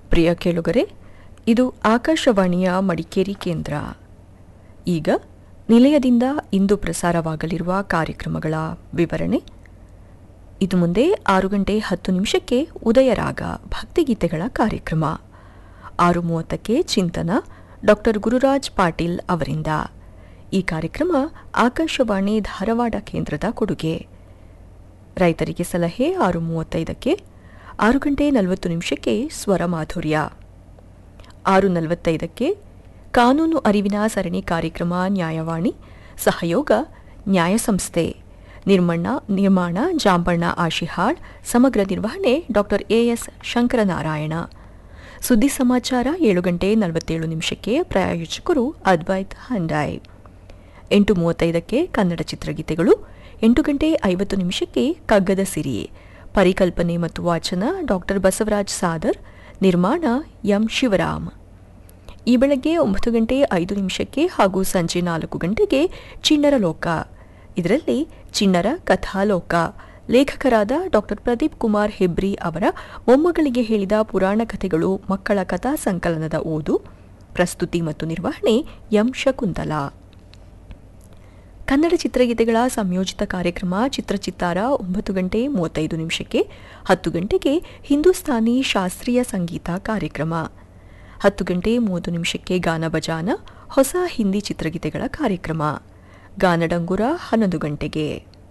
ಪ್ರಿಯ ಕೇಳುಗರೆ ಇದು ಆಕಾಶವಾಣಿಯ ಮಡಿಕೇರಿ ಕೇಂದ್ರ ಈಗ ನಿಲಯದಿಂದ ಇಂದು ಪ್ರಸಾರವಾಗಲಿರುವ ಕಾರ್ಯಕ್ರಮಗಳ ವಿವರಣೆ ಇದು ಮುಂದೆ ಆರು ಗಂಟೆ ಹತ್ತು ನಿಮಿಷಕ್ಕೆ ಉದಯರಾಗ ಭಕ್ತಿಗೀತೆಗಳ ಕಾರ್ಯಕ್ರಮ ಆರು ಮೂವತ್ತಕ್ಕೆ ಚಿಂತನ ಡಾಕ್ಟರ್ ಗುರುರಾಜ್ ಪಾಟೀಲ್ ಅವರಿಂದ ಈ ಕಾರ್ಯಕ್ರಮ ಆಕಾಶವಾಣಿ ಧಾರವಾಡ ಕೇಂದ್ರದ ಕೊಡುಗೆ ರೈತರಿಗೆ ಸಲಹೆ ಆರು ಮೂವತ್ತೈದಕ್ಕೆ ಆರು ಗಂಟೆ ನಲವತ್ತು ನಿಮಿಷಕ್ಕೆ ಸ್ವರ ಮಾಧುರ್ಯ ಆರು ನಲವತ್ತೈದಕ್ಕೆ ಕಾನೂನು ಅರಿವಿನ ಸರಣಿ ಕಾರ್ಯಕ್ರಮ ನ್ಯಾಯವಾಣಿ ಸಹಯೋಗ ನ್ಯಾಯ ಸಂಸ್ಥೆ ನಿರ್ಮಣ್ಣ ನಿರ್ಮಾಣ ಜಾಂಬಣ್ಣ ಆಶಿಹಾಳ್ ಸಮಗ್ರ ನಿರ್ವಹಣೆ ಡಾಕ್ಟರ್ ಎಎಸ್ ಶಂಕರನಾರಾಯಣ ಸುದ್ದಿ ಸಮಾಚಾರ ಏಳು ಗಂಟೆ ನಲವತ್ತೇಳು ನಿಮಿಷಕ್ಕೆ ಪ್ರಾಯೋಜಕರು ಅದ್ವೈತ್ ಹಂಡಾಯ್ ಎಂಟು ಮೂವತ್ತೈದಕ್ಕೆ ಕನ್ನಡ ಚಿತ್ರಗೀತೆಗಳು ಎಂಟು ಗಂಟೆ ಐವತ್ತು ನಿಮಿಷಕ್ಕೆ ಕಗ್ಗದ ಸಿರಿ ಪರಿಕಲ್ಪನೆ ಮತ್ತು ವಾಚನ ಡಾಕ್ಟರ್ ಬಸವರಾಜ್ ಸಾದರ್ ನಿರ್ಮಾಣ ಎಂ ಶಿವರಾಮ್ ಈ ಬೆಳಗ್ಗೆ ಒಂಬತ್ತು ಗಂಟೆ ಐದು ನಿಮಿಷಕ್ಕೆ ಹಾಗೂ ಸಂಜೆ ನಾಲ್ಕು ಗಂಟೆಗೆ ಚಿಣ್ಣರ ಲೋಕ ಇದರಲ್ಲಿ ಚಿಣ್ಣರ ಕಥಾಲೋಕ ಲೇಖಕರಾದ ಡಾಕ್ಟರ್ ಪ್ರದೀಪ್ ಕುಮಾರ್ ಹೆಬ್ರಿ ಅವರ ಮೊಮ್ಮಗಳಿಗೆ ಹೇಳಿದ ಪುರಾಣ ಕಥೆಗಳು ಮಕ್ಕಳ ಕಥಾ ಸಂಕಲನದ ಓದು ಪ್ರಸ್ತುತಿ ಮತ್ತು ನಿರ್ವಹಣೆ ಎಂ ಶಕುಂತಲಾ ಕನ್ನಡ ಚಿತ್ರಗೀತೆಗಳ ಸಂಯೋಜಿತ ಕಾರ್ಯಕ್ರಮ ಚಿತ್ರಚಿತ್ತಾರ ಒಂಬತ್ತು ಗಂಟೆ ಮೂವತ್ತೈದು ನಿಮಿಷಕ್ಕೆ ಹತ್ತು ಗಂಟೆಗೆ ಹಿಂದೂಸ್ತಾನಿ ಶಾಸ್ತ್ರೀಯ ಸಂಗೀತ ಕಾರ್ಯಕ್ರಮ ಹತ್ತು ಗಂಟೆ ಮೂವತ್ತು ನಿಮಿಷಕ್ಕೆ ಗಾನ ಬಜಾನ ಹೊಸ ಹಿಂದಿ ಚಿತ್ರಗೀತೆಗಳ ಕಾರ್ಯಕ್ರಮ ಗಾನಡಂಗುರ ಹನ್ನೊಂದು ಗಂಟೆಗೆ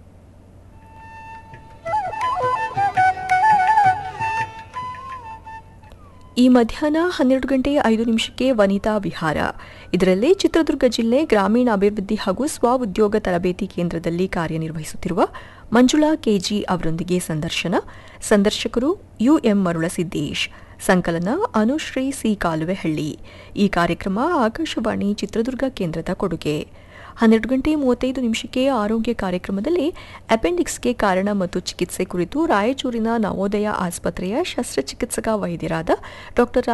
ಈ ಮಧ್ಯಾಹ್ನ ಹನ್ನೆರಡು ಗಂಟೆ ಐದು ನಿಮಿಷಕ್ಕೆ ವನಿತಾ ವಿಹಾರ ಇದರಲ್ಲಿ ಚಿತ್ರದುರ್ಗ ಜಿಲ್ಲೆ ಗ್ರಾಮೀಣ ಅಭಿವೃದ್ಧಿ ಹಾಗೂ ಸ್ವಉದ್ಯೋಗ ತರಬೇತಿ ಕೇಂದ್ರದಲ್ಲಿ ಕಾರ್ಯನಿರ್ವಹಿಸುತ್ತಿರುವ ಮಂಜುಳಾ ಕೆಜಿ ಅವರೊಂದಿಗೆ ಸಂದರ್ಶನ ಸಂದರ್ಶಕರು ಯುಎಂ ಮರುಳಸಿದ್ದೇಶ್ ಸಂಕಲನ ಅನುಶ್ರೀ ಸಿ ಕಾಲುವೆಹಳ್ಳಿ ಈ ಕಾರ್ಯಕ್ರಮ ಆಕಾಶವಾಣಿ ಚಿತ್ರದುರ್ಗ ಕೇಂದ್ರದ ಕೊಡುಗೆ ಹನ್ನೆರಡು ಗಂಟೆ ಮೂವತ್ತೈದು ನಿಮಿಷಕ್ಕೆ ಆರೋಗ್ಯ ಕಾರ್ಯಕ್ರಮದಲ್ಲಿ ಅಪೆಂಡಿಕ್ಸ್ಗೆ ಕಾರಣ ಮತ್ತು ಚಿಕಿತ್ಸೆ ಕುರಿತು ರಾಯಚೂರಿನ ನವೋದಯ ಆಸ್ಪತ್ರೆಯ ಶಸ್ತ್ರಚಿಕಿತ್ಸಕ ವೈದ್ಯರಾದ ಡಾಕ್ಟರ್